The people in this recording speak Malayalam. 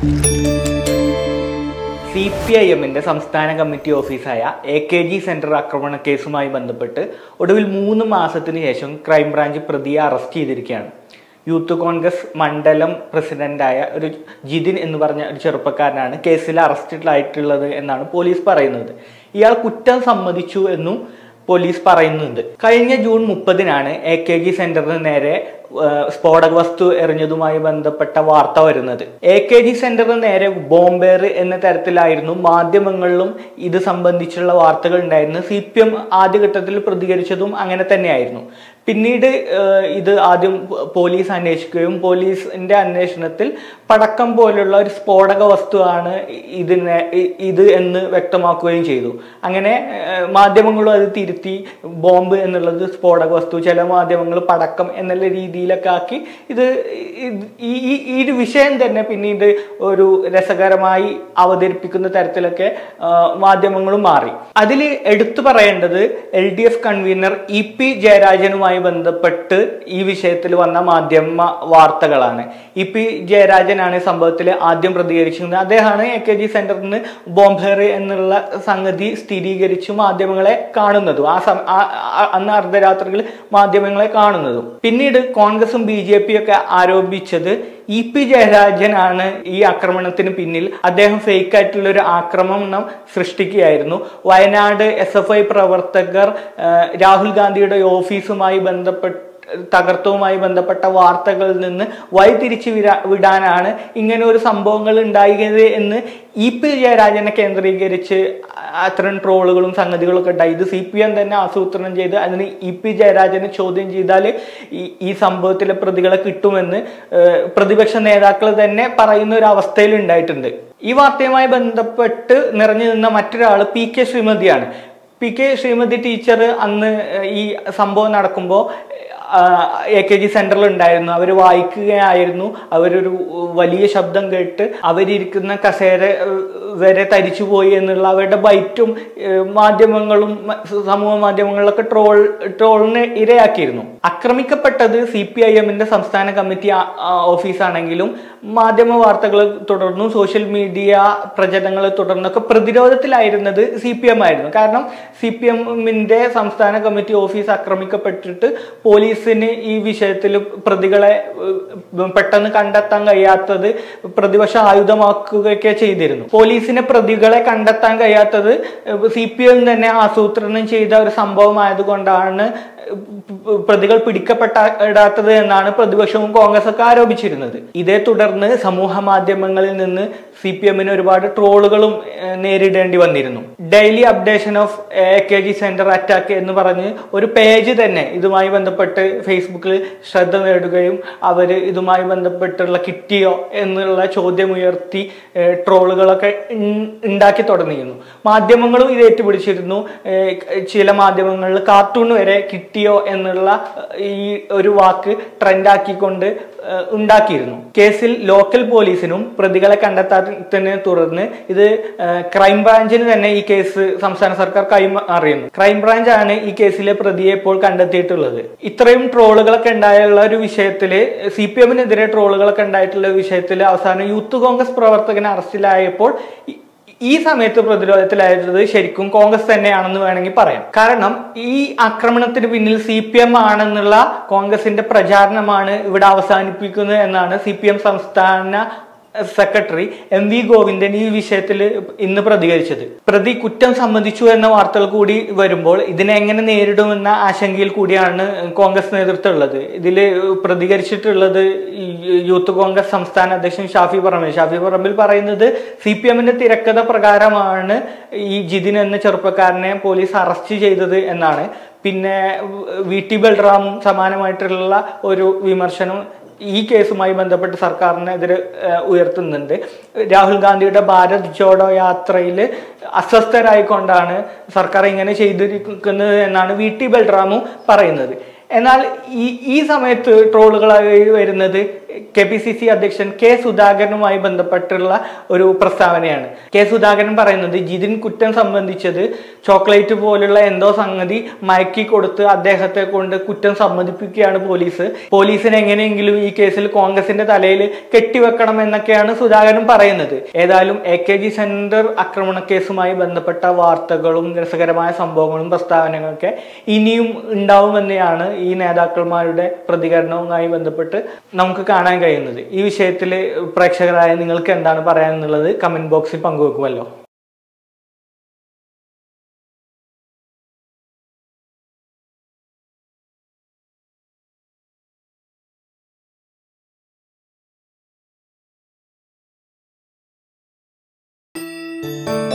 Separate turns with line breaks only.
സി പി ഐ എമ്മിന്റെ സംസ്ഥാന കമ്മിറ്റി ഓഫീസായ എ കെ ജി സെന്റർ ആക്രമണ കേസുമായി ബന്ധപ്പെട്ട് ഒടുവിൽ മൂന്ന് മാസത്തിന് ശേഷം ക്രൈംബ്രാഞ്ച് പ്രതിയെ അറസ്റ്റ് ചെയ്തിരിക്കുകയാണ് യൂത്ത് കോൺഗ്രസ് മണ്ഡലം പ്രസിഡന്റായ ഒരു ജിതിൻ എന്ന് പറഞ്ഞ ഒരു ചെറുപ്പക്കാരനാണ് കേസിൽ അറസ്റ്റിലായിട്ടുള്ളത് എന്നാണ് പോലീസ് പറയുന്നത് ഇയാൾ കുറ്റം സമ്മതിച്ചു എന്നും പോലീസ് പറയുന്നുണ്ട് കഴിഞ്ഞ ജൂൺ മുപ്പതിനാണ് എ കെ ജി സെന്ററിന് നേരെ ഏഹ്, സ്ഫോടക വസ്തു എറിഞ്ഞതുമായി ബന്ധപ്പെട്ട വാർത്ത വരുന്നത് എ കെ ജി സെന്ററിന് നേരെ ബോംബേർ എന്ന തരത്തിലായിരുന്നു മാധ്യമങ്ങളിലും ഇത് സംബന്ധിച്ചുള്ള വാർത്തകൾ ഉണ്ടായിരുന്നത് സി പി എം ആദ്യഘട്ടത്തിൽ പ്രതികരിച്ചതും അങ്ങനെ തന്നെയായിരുന്നു പിന്നീട് ഏഹ്, ഇത് ആദ്യം പോലീസ് അന്വേഷിക്കുകയും പോലീസിന്റെ അന്വേഷണത്തിൽ പടക്കം പോലുള്ള ഒരു സ്ഫോടക വസ്തുവാണ് ഇതിനെ ഇ- ഇത് എന്ന് വ്യക്തമാക്കുകയും ചെയ്തു അങ്ങനെ ഏഹ്, മാധ്യമങ്ങളും അത് തിരുത്തി ബോംബ് എന്നുള്ളത് സ്ഫോടക വസ്തു ചില മാധ്യമങ്ങൾ പടക്കം എന്നുള്ള രീതിയിലൊക്കെ ആക്കി ഇത് ഇത് ഈ ഈ- ഈ ഒരു വിഷയം തന്നെ പിന്നീട് ഒരു രസകരമായി അവതരിപ്പിക്കുന്ന തരത്തിലൊക്കെ ആ, മാധ്യമങ്ങളും മാറി അതിൽ എടുത്തു പറയേണ്ടത് L D F convener E P ജയരാജനുമായി ബന്ധപ്പെട്ട് ഈ വിഷയത്തിൽ വന്ന മാധ്യമ വാർത്തകളാണ് ഇ പി ജയരാജനാണ് സംഭവത്തിൽ ആദ്യം പ്രതികരിച്ചിരുന്നത് അദ്ദേഹമാണ് എ കെ ജി സെന്ററിന് ബോംബേർ എന്നുള്ള സംഗതി സ്ഥിരീകരിച്ചു മാധ്യമങ്ങളെ കാണുന്നതും ആ സം ആ- ആ- അന്ന് അർദ്ധരാത്രികൾ മാധ്യമങ്ങളെ കാണുന്നതും പിന്നീട് കോൺഗ്രസും ബി ജെ പി ഒക്കെ ആരോപിച്ചത് ഇ പി ജയരാജനാണ് ഈ ആക്രമണത്തിന് പിന്നിൽ അദ്ദേഹം ഫേക്ക് ആയിട്ടുള്ള ഒരു ആക്രമണം സൃഷ്ടിക്കുകയായിരുന്നു വയനാട് എസ് എഫ് ഐ പ്രവർത്തകർ ആ, രാഹുൽ ഗാന്ധിയുടെ ഓഫീസുമായി ബന്ധപ്പെട്ട് തകർത്തവുമായി ബന്ധപ്പെട്ട വാർത്തകളിൽ നിന്ന് വഴിതിരിച്ച് വിരാ- വിടാനാണ് ഇങ്ങനെ ഒരു സംഭവങ്ങൾ ഉണ്ടായത് എന്ന് ഇ പി ജയരാജനെ കേന്ദ്രീകരിച്ച് അത്തരം ട്രോളുകളും സംഗതികളൊക്കെ ഉണ്ടായി ഇത് സി പി എം തന്നെ ആസൂത്രണം ചെയ്ത് അതിന് ഇ പി ജയരാജനെ ചോദ്യം ചെയ്താൽ ഈ ഈ സംഭവത്തിലെ പ്രതികളെ കിട്ടുമെന്ന് ഏഹ്, പ്രതിപക്ഷ നേതാക്കൾ തന്നെ പറയുന്ന ഒരു അവസ്ഥയിൽ ഉണ്ടായിട്ടുണ്ട് ഈ വാർത്തയുമായി ബന്ധപ്പെട്ട് നിറഞ്ഞു നിന്ന മറ്റൊരാൾ പി കെ ശ്രീമതിയാണ് പി കെ ശ്രീമതി ടീച്ചർ അന്ന് ഏഹ്, ഈ സംഭവം നടക്കുമ്പോൾ എ കെ ജി സെന്ററിൽ ഉണ്ടായിരുന്നു അവർ വായിക്കുകയായിരുന്നു അവരൊരു വലിയ ശബ്ദം കേട്ട് അവരിയ്ക്കുന്ന കസേര ഏഹ്, വരെ തരിച്ചുപോയി എന്നുള്ള അവരുടെ ബൈറ്റും ഏഹ്, മാധ്യമങ്ങളും മ- സമൂഹ മാധ്യമങ്ങളിലൊക്കെ ട്രോൾ ട്രോളിന് ഇരയാക്കിയിരുന്നു ആക്രമിക്കപ്പെട്ടത് സി പി ഐ എമ്മിന്റെ സംസ്ഥാന കമ്മിറ്റി ആ- ആ ഓഫീസാണെങ്കിലും മാധ്യമ വാർത്തകൾ തുടർന്നും സോഷ്യൽ മീഡിയ പ്രചരണങ്ങളെ തുടർന്നൊക്കെ പ്രതിരോധത്തിലായിരുന്നത് സി പി എം ആയിരുന്നു കാരണം സി പി എമ്മിന്റെ സംസ്ഥാന കമ്മിറ്റി ഓഫീസ് ആക്രമിക്കപ്പെട്ടിട്ട് പോലീസിന് ഈ വിഷയത്തിൽ പ്രതികളെ ഏഹ്, പെട്ടെന്ന് കണ്ടെത്താൻ കഴിയാത്തത് പ്രതിപക്ഷം ആയുധമാക്കുകയൊക്കെ ചെയ്തിരുന്നു പോലീസിനെ പ്രതികളെ കണ്ടെത്താൻ കഴിയാത്തത് സി പി എം തന്നെ ആസൂത്രണം ചെയ്ത ഒരു സംഭവമായതുകൊണ്ടാണ് പ്രതികൾ പിടിക്കപ്പെടാത്തത് എന്നാണ് പ്രതിപക്ഷവും കോൺഗ്രസ് ഒക്കെ ആരോപിച്ചിരുന്നത് ഇതേ തുടർന്ന് സമൂഹ മാധ്യമങ്ങളിൽ നിന്ന് സി പി എമ്മിന് ഒരുപാട് ട്രോളുകളും ഏഹ്, നേരിടേണ്ടി വന്നിരുന്നു daily updation of A K G centre attack എന്ന് പറഞ്ഞ് ഒരു പേജ് തന്നെ ഇതുമായി ബന്ധപ്പെട്ട് ഫേസ്ബുക്കിൽ ശ്രദ്ധ നേടുകയും അവർ ഇതുമായി ബന്ധപ്പെട്ടുള്ള കിട്ടിയോ എന്നുള്ള ചോദ്യം ഉയർത്തി ഏഹ്, ട്രോളുകളൊക്കെ ഉൺ- ഉണ്ടാക്കി തുടങ്ങിയിരുന്നു മാധ്യമങ്ങളും ഇത് ഏറ്റുപിടിച്ചിരുന്നു ഏഹ്, ചില മാധ്യമങ്ങളിൽ കാർട്ടൂൺ വരെ കിട്ടിയോ എന്നുള്ള ഏഹ്, ഈ ഒരു വാക്ക് ട്രെൻഡാക്കിക്കൊണ്ട് ഏഹ്, ഉണ്ടാക്കിയിരുന്നു കേസിൽ ലോക്കൽ പോലീസിനും പ്രതികളെ കണ്ടെത്താത്തതിനെ തുടർന്ന് ഇത് ഏഹ്, ക്രൈംബ്രാഞ്ചിന് തന്നെ ഈ കേസ് സംസ്ഥാന സർക്കാർ കൈമാറിയുന്നു ക്രൈംബ്രാഞ്ച് ആണ് ഈ കേസിലെ പ്രതിയെ ഇപ്പോൾ കണ്ടെത്തിയിട്ടുള്ളത് ഇത്രയും ട്രോളുകളൊക്കെ ഉണ്ടായുള്ള ഒരു വിഷയത്തില് സി പി എമ്മിനെതിരെ ട്രോളുകളൊക്കെ ഉണ്ടായിട്ടുള്ള വിഷയത്തിൽ അവസാനം യൂത്ത് കോൺഗ്രസ് പ്രവർത്തകൻ അറസ്റ്റിലായപ്പോൾ ഈ- ഈ സമയത്ത് പ്രതിരോധത്തിലായിരുന്നത് ശരിക്കും കോൺഗ്രസ് തന്നെയാണെന്ന് വേണമെങ്കിൽ പറയാം കാരണം ഈ ആക്രമണത്തിന് പിന്നിൽ സി പി എം ആണെന്നുള്ള കോൺഗ്രസിന്റെ പ്രചാരണമാണ് ഇവിടെ അവസാനിപ്പിക്കുന്നത് എന്നാണ് സി പി എം സംസ്ഥാന സെക്രട്ടറി എം വി ഗോവിന്ദൻ ഈ വിഷയത്തിൽ ഇന്ന് പ്രതികരിച്ചത് പ്രതി കുറ്റം സമ്മതിച്ചു എന്ന വാർത്തകൾ കൂടി വരുമ്പോൾ ഇതിനെ എങ്ങനെ നേരിടുമെന്ന ആശങ്കയിൽ കൂടിയാണ് കോൺഗ്രസ് നേതൃത്വം ഉള്ളത് ഇതിൽ പ്രതികരിച്ചിട്ടുള്ളത് ഈ യൂത്ത് കോൺഗ്രസ് സംസ്ഥാന അധ്യക്ഷൻ ഷാഫി പറമ്പിൽ ഷാഫി പറമ്പിൽ പറയുന്നത് സി പി എമ്മിന്റെ തിരക്കഥ പ്രകാരമാണ് ഈ ജിതിൻ എന്ന ചെറുപ്പക്കാരനെ പോലീസ് അറസ്റ്റ് ചെയ്തത് എന്നാണ് പിന്നെ വി ടി ബൽറാമും സമാനമായിട്ടുള്ള ഒരു വിമർശനം ഈ കേസുമായി ബന്ധപ്പെട്ട് സർക്കാരിനെതിരെ ഏഹ്, ഉയർത്തുന്നുണ്ട് രാഹുൽ ഗാന്ധിയുടെ ഭാരത് ജോഡോ യാത്രയിൽ അസ്വസ്ഥരായിക്കൊണ്ടാണ് സർക്കാർ ഇങ്ങനെ ചെയ്തിരിക്കുന്നത് എന്നാണ് വി ടി ബൽറാമും പറയുന്നത് എന്നാൽ ഈ ഈ സമയത്ത് ട്രോളുകളായി വരുന്നത് കെ പി സി സി അധ്യക്ഷൻ കെ സുധാകരനുമായി ബന്ധപ്പെട്ടുള്ള ഒരു പ്രസ്താവനയാണ് കെ സുധാകരൻ പറയുന്നത് ജിതിൻ കുറ്റം സംബന്ധിച്ചത് ചോക്ലേറ്റ് പോലുള്ള എന്തോ സംഗതി മയക്കി കൊടുത്ത് അദ്ദേഹത്തെ കൊണ്ട് കുറ്റം സമ്മതിപ്പിക്കുകയാണ് പോലീസ് പോലീസിന് എങ്ങനെയെങ്കിലും ഈ കേസിൽ കോൺഗ്രസിന്റെ തലയിൽ കെട്ടിവെക്കണം എന്നൊക്കെയാണ് സുധാകരൻ പറയുന്നത് ഏതായാലും എ കെ ജി സെന്റർ ആക്രമണ കേസുമായി ബന്ധപ്പെട്ട വാർത്തകളും രസകരമായ സംഭവങ്ങളും പ്രസ്താവനകളൊക്കെ ഇനിയും ഉണ്ടാവുമെന്നെയാണ് ഈ നേതാക്കന്മാരുടെ പ്രതികരണവുമായി ബന്ധപ്പെട്ട് നമുക്ക് കാണാൻ കഴിയുന്നത് ഈ വിഷയത്തിൽ പ്രേക്ഷകരായ നിങ്ങൾക്ക് എന്താണ് പറയാനുള്ളത് കമന്റ് ബോക്സിൽ പങ്കുവെക്കുമല്ലോ
thank